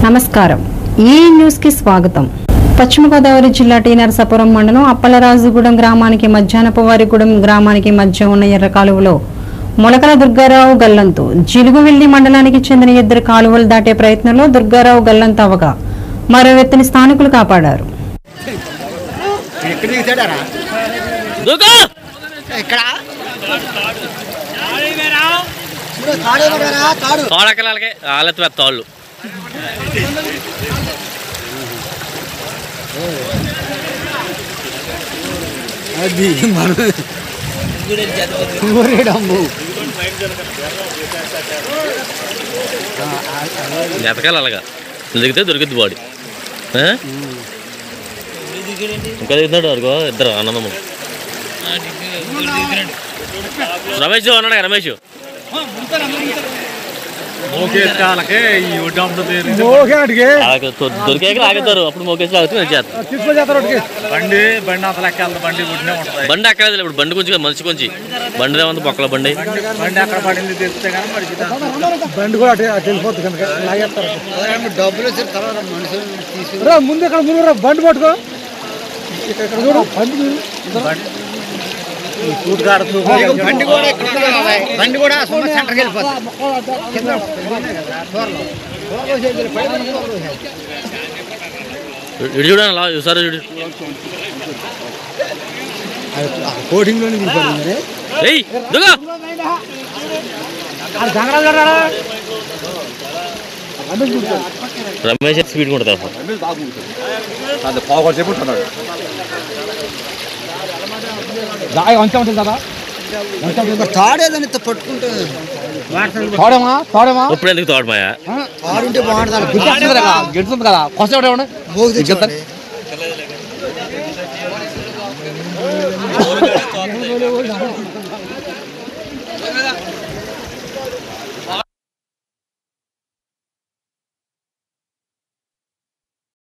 నమస్కారం ఈ న్యూస్ కి స్వాగతం పశ్చిమ గోదావరి జిల్లా టీ నరసాపురం మండలం అప్పలరాజుగూడెం గ్రామానికి మధ్యాహ్నపు వారిగూడెం గ్రామానికి మధ్య ఉన్న ఎర్ర కాలువలో మొలకల దుర్గారావు గల్లంతు జిలుగువెల్లి మండలానికి చెందిన ఇద్దరు కాలువలు దాటే ప్రయత్నంలో దుర్గారావు గల్లంతు అవగా మరో వ్యక్తిని స్థానికులు కాపాడారు ఎక్కడ దిగుతాడారా దూకు ఇక్కడ ఇప్పుడు తాడే పడ్డారా తాడు తోడక్కలకి వాళ్ళకి పెద్ద తాళ్ళు అది మన ఊరేడమ్ము ఎతకాలి అలాగా దిగితే దొరికిద్ది బాడీ ఆ? ఇంకా దిగుతున్నాడు అనుకో ఇద్దరు అన్నదమ్ము రమేష్ ఉన్నాడు కదా రమేష్ మోకేస్తాలకే ఈ ఒడ్డంపు అలాగే దొ- దొరికాక ఆగుతారు అప్పుడు మోకేసి ఆగుతుంది నేను చేస్తాను బండి బండి అంత లెక్క వెళ్తుంది బండి గుడ్నే ఉంటుంది బండి అక్కడ ఇప్పుడు బండి కొంచెం మనిషి కొంచెం బండి ఏమంది బొక్కల బండి బండి అక్కడ పడింది తెలిస్తే కానీ మరి బండి కూడా అటు అటు వెళ్ళిపోతుంది కనుక లాగేస్తారు డబ్బులు వచ్చిన తర్వాత మనుషులు తీసుకుని రా ముందు ఇక్కడ ముందు రా, బండి పట్టుకో ఇక్కడ ఇక్కడ చూడు బండి సూట్ కాడుతూ బండి కూడా ఇక్కడ ఉంది కదా, బండి కూడా సుమ సెంటర్కి వెళ్ళిపోతుంది కింద త్వరలో. త్వరలో చేతులు పైన త్వరలో చేతులు. ఇటు చూడండి అలా చూసారా చూడు ఆ కోటింగ్లోనే దిగిపోయింది ఏయ్ దుగా రమేష్ స్పీడ్ ఉంటుంది అసలు పావుకోటి చెప్పు ఉంటున్నాడు అంచా ఉంటుంది కదా తాడేదని పట్టుకుంటే తోడమా తోడమా ఇప్పుడు ఎందుకు తోడమాయా తాడుంటే బాగుంటుంది గిట్టుతుంది కదా గిట్టుతుంది కదా కొత్త ఒకటి మోగు తెచ్చుకోండి.